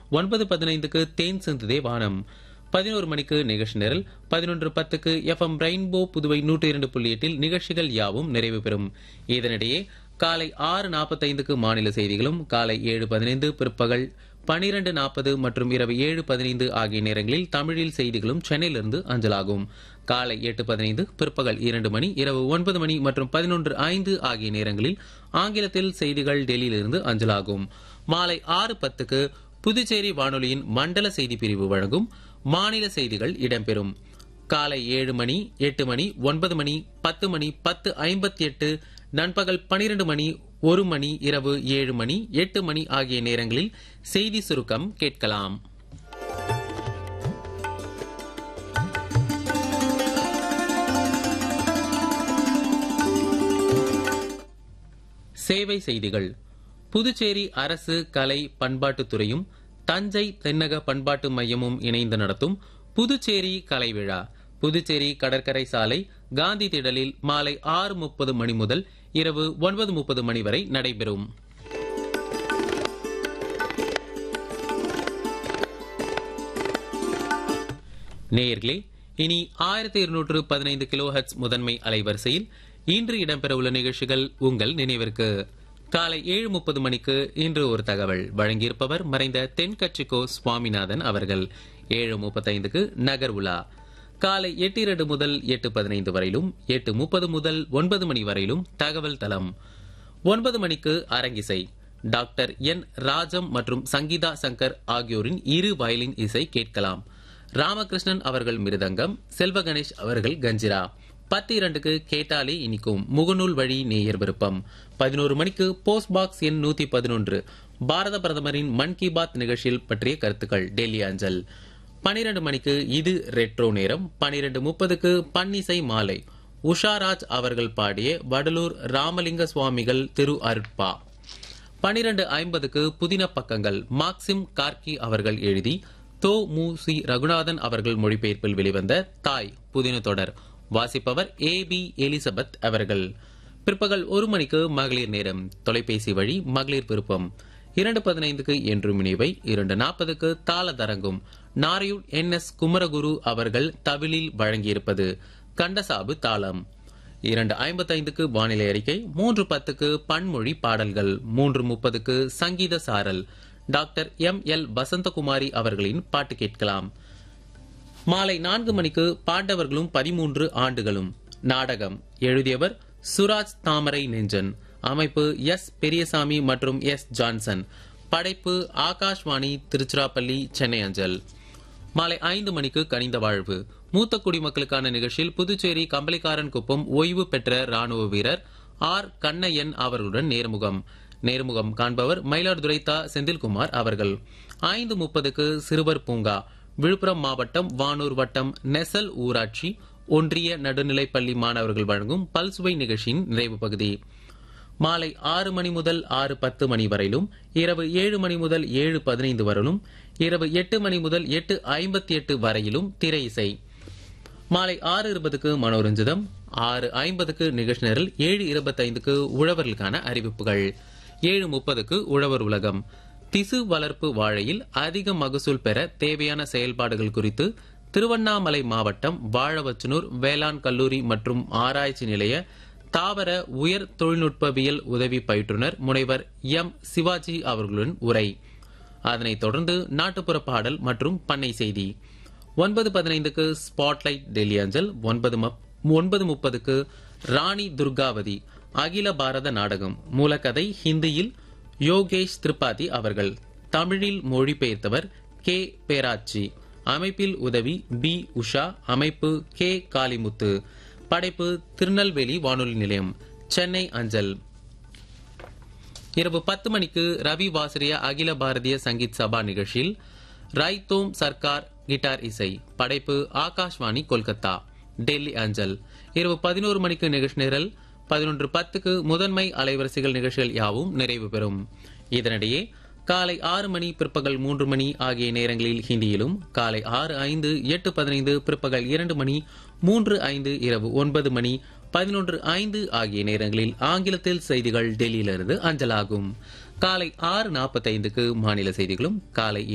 ஒன்பது பதினைந்துக்கு தேன் சிந்துதே வானம் பதினோரு மணிக்கு நிகழ்ச்சி நிரல் பதினொன்று பத்துக்கு எஃப்எம் ரெயின்போ புதுவை நூற்றி இரண்டு புள்ளி எட்டில் நிகழ்ச்சிகள் யாவும் நிறைவு பெறும் இதனிடையே காலை ஆறு நாற்பத்தைந்துக்கு மாநில செய்திகளும் காலை ஏழு பதினைந்து பிற்பகல் பனிரெண்டு நாற்பது மற்றும் இரவு ஏழு பதினைந்து ஆகிய நேரங்களில் தமிழில் செய்திகளும் சென்னையிலிருந்து அஞ்சலாகும் காலை எட்டு பதினைந்து பிற்பகல் இரண்டு மணி இரவு ஒன்பது மணி மற்றும் பதினொன்று ஐந்து ஆகிய நேரங்களில் ஆங்கிலத்தில் செய்திகள் டெல்லியிலிருந்து அஞ்சலாகும் மாலை ஆறு பத்துக்கு புதுச்சேரி வானொலியின் மண்டல செய்தி பிரிவு வழங்கும் மாநில செய்திகள் இடம்பெறும் காலை ஏழு மணி எட்டு மணி ஒன்பது மணி பத்து மணி பத்து ஐம்பத்தி எட்டு நண்பகல் பனிரெண்டு மணி ஒரு மணி இரவு ஏழு மணி எட்டு மணி ஆகிய நேரங்களில் செய்தி சுருக்கம் கேட்கலாம் சேவை செய்திகள் புதுச்சேரி அரசு கலை பண்பாட்டுத்துறையும் தஞ்சை தென்னக பண்பாட்டு மையமும் இணைந்து நடத்தும் புதுச்சேரி கலை விழா புதுச்சேரி கடற்கரை சாலை காந்தி திடலில் மாலை ஆறு முப்பது மணி முதல் இரவு ஒன்பது முப்பது மணி வரை நடைபெறும் நேயர்களே இனி ஆயிரத்தி இருநூற்று பதினைந்து கிலோ ஹெட்ஸ் முதன்மை அலைவரிசையில் இன்று இடம்பெறவுள்ள நிகழ்ச்சிகள் உங்கள் நினைவிற்கு காலை ஏழு முப்பது மணிக்கு இன்று ஒரு தகவல் வழங்கியிருப்பவர் மறைந்த தென்கட்சிக்கோ சுவாமிநாதன் அவர்கள் ஏழு முப்பத்தைந்துக்கு நகர் உலா காலை எட்டு இரண்டு முதல் எட்டு பதினைந்து வரையிலும் எட்டு முப்பது முதல் ஒன்பது மணி வரையிலும் தகவல் தளம் ஒன்பது மணிக்கு அரங்கிசை டாக்டர் என் ராஜம் மற்றும் சங்கீதா சங்கர் ஆகியோரின் இரு வயலின் இசை கேட்கலாம் ராமகிருஷ்ணன் அவர்கள் மிருதங்கம் செல்வ கணேஷ் அவர்கள் கஞ்சிரா பத்து இரண்டுக்கு கேட்டாலே இனிக்கும் முகநூல் வழி நேயர் விருப்பம் பதினோரு மணிக்கு போஸ்ட் பாக்ஸ் எண் நூத்தி பதினொன்று பாரத பிரதமரின் மன் கி பாத் நிகழ்ச்சியில் பற்றிய கருத்துக்கள் டெல்லி அஞ்சல் பனிரெண்டு மணிக்கு இது ரெட்ரோ நேரம் பனிரெண்டு முப்பதுக்கு பன்னிசை மாலை உஷாராஜ் அவர்கள் பாடிய வடலூர் ராமலிங்க சுவாமிகள் திரு அருட்பா பனிரெண்டு ஐம்பதுக்கு புதின பக்கங்கள் மார்க்சிம் கார்கி அவர்கள் எழுதி தோ மு சி ரகுநாதன் அவர்கள் மொழிபெயர்ப்பில் வெளிவந்த தாய் புதின தொடர் வாசிப்பவர் ஏ பி எலிசபெத் அவர்கள் பிற்பகல் ஒரு மணிக்கு மகளிர் நேரம் தொலைபேசி வழி மகளிர் விருப்பம் இரண்டு பதினைந்துக்கு என்று நினைவை இரண்டு நாற்பதுக்கு தாள தரங்கும் நாரையூர் என் எஸ் குமரகுரு அவர்கள் தவிலில் வழங்கியிருப்பது கண்டசாபு தாளம் இரண்டு ஐம்பத்தைந்துக்கு வானிலை அறிக்கை மூன்று பத்துக்கு பன்மொழி பாடல்கள் மூன்று முப்பதுக்கு சங்கீத சாரல் டாக்டர் எம் எல் வசந்தகுமாரி அவர்களின் பாட்டு கேட்கலாம் மாலை நான்கு மணிக்கு பாண்டவர்களும் பதிமூன்று ஆண்டுகளும் நாடகம் எழுதியவர் சுராஜ் தாமரை நெஞ்சன் அமைப்பு எஸ் பெரியசாமி மற்றும் எஸ் ஜான்சன் படைப்பு ஆகாஷ்வாணி திருச்சிராப்பள்ளி சென்னை அஞ்சல் மாலை ஐந்து மணிக்கு கனிந்த வாழ்வு மூத்த குடிமக்களுக்கான நிகழ்ச்சியில் புதுச்சேரி கம்பளிக்காரன் குப்பம் ஓய்வு பெற்ற ராணுவ வீரர் ஆர் கண்ணையன் அவர்களுடன் நேர்முகம் நேர்முகம் காண்பவர் மயிலாடுதுறை தா செந்தில்குமார் அவர்கள் ஐந்து முப்பதுக்கு சிறுவர் பூங்கா விழுப்புரம் மாவட்டம் வானூர் வட்டம் நெசல் ஊராட்சி ஒன்றிய நடுநிலைப்பள்ளி மாணவர்கள் வழங்கும் பல்சுவை நிகழ்ச்சியின் நிறைவு பகுதி மாலை ஆறு மணி முதல் ஆறு பத்து மணி வரையிலும் இரவு ஏழு மணி முதல் ஏழு பதினைந்து வரையிலும் இரவு எட்டு மணி முதல் எட்டு ஐம்பத்தி எட்டு வரையிலும் திரை இசை மாலை ஆறு இருபதுக்கு மனோரஞ்சிதம் ஆறு ஐம்பதுக்கு நிகழ்ச்சி நேரில் ஏழு இருபத்தைந்துக்கு உழவர்களுக்கான அறிவிப்புகள் ஏழு முப்பதுக்கு உழவர் உலகம் திசு வளர்ப்பு வாழையில் அதிக மகசூல் பெற தேவையான செயல்பாடுகள் குறித்து திருவண்ணாமலை மாவட்டம் வாழவச்சனூர் வேளாண் கல்லூரி மற்றும் ஆராய்ச்சி நிலைய தாவர உயர் தொழில்நுட்பவியல் உதவி பயிற்றுனர் முனைவர் எம் சிவாஜி அவர்களுடன் உரை அதனைத் தொடர்ந்து நாட்டுப்புற பாடல் மற்றும் பண்ணை செய்தி ஒன்பது பதினைந்துக்கு ஸ்பாட்லைட் டெல்லி அஞ்சல் ஒன்பது ஒன்பது முப்பதுக்கு ராணி துர்காவதி அகில பாரத நாடகம் மூலக்கதை ஹிந்தியில் யோகேஷ் திரிபாதி அவர்கள் தமிழில் மொழிபெயர்த்தவர் கே பேராச்சி அமைப்பில் உதவி பி உஷா அமைப்பு கே காளிமுத்து படைப்பு திருநெல்வேலி வானொலி நிலையம் சென்னை அஞ்சல் இரவு பத்து மணிக்கு ரவி வாசிரிய அகில பாரதிய சங்கீத் சபா நிகழ்ச்சியில் ரைத்தோம் சர்க்கார் கிட்டார் இசை படைப்பு ஆகாஷ்வாணி கொல்கத்தா டெல்லி அஞ்சல் இரவு பதினோரு மணிக்கு நிகழ்ச்சி நிரல் பதினொன்று பத்துக்கு முதன்மை அலைவரிசைகள் நிகழ்ச்சிகள் யாவும் நிறைவு பெறும் இதனிடையே காலை ஆறு மணி பிற்பகல் மூன்று மணி ஆகிய நேரங்களில் ஹிந்தியிலும் காலை ஆறு ஐந்து எட்டு பதினைந்து பிற்பகல் இரண்டு மணி மூன்று ஐந்து இரவு ஒன்பது மணி பதினொன்று ஐந்து ஆகிய நேரங்களில் ஆங்கிலத்தில் செய்திகள் டெல்லியிலிருந்து அஞ்சலாகும் காலை ஆறு நாற்பத்தைந்துக்கு மாநில செய்திகளும் காலை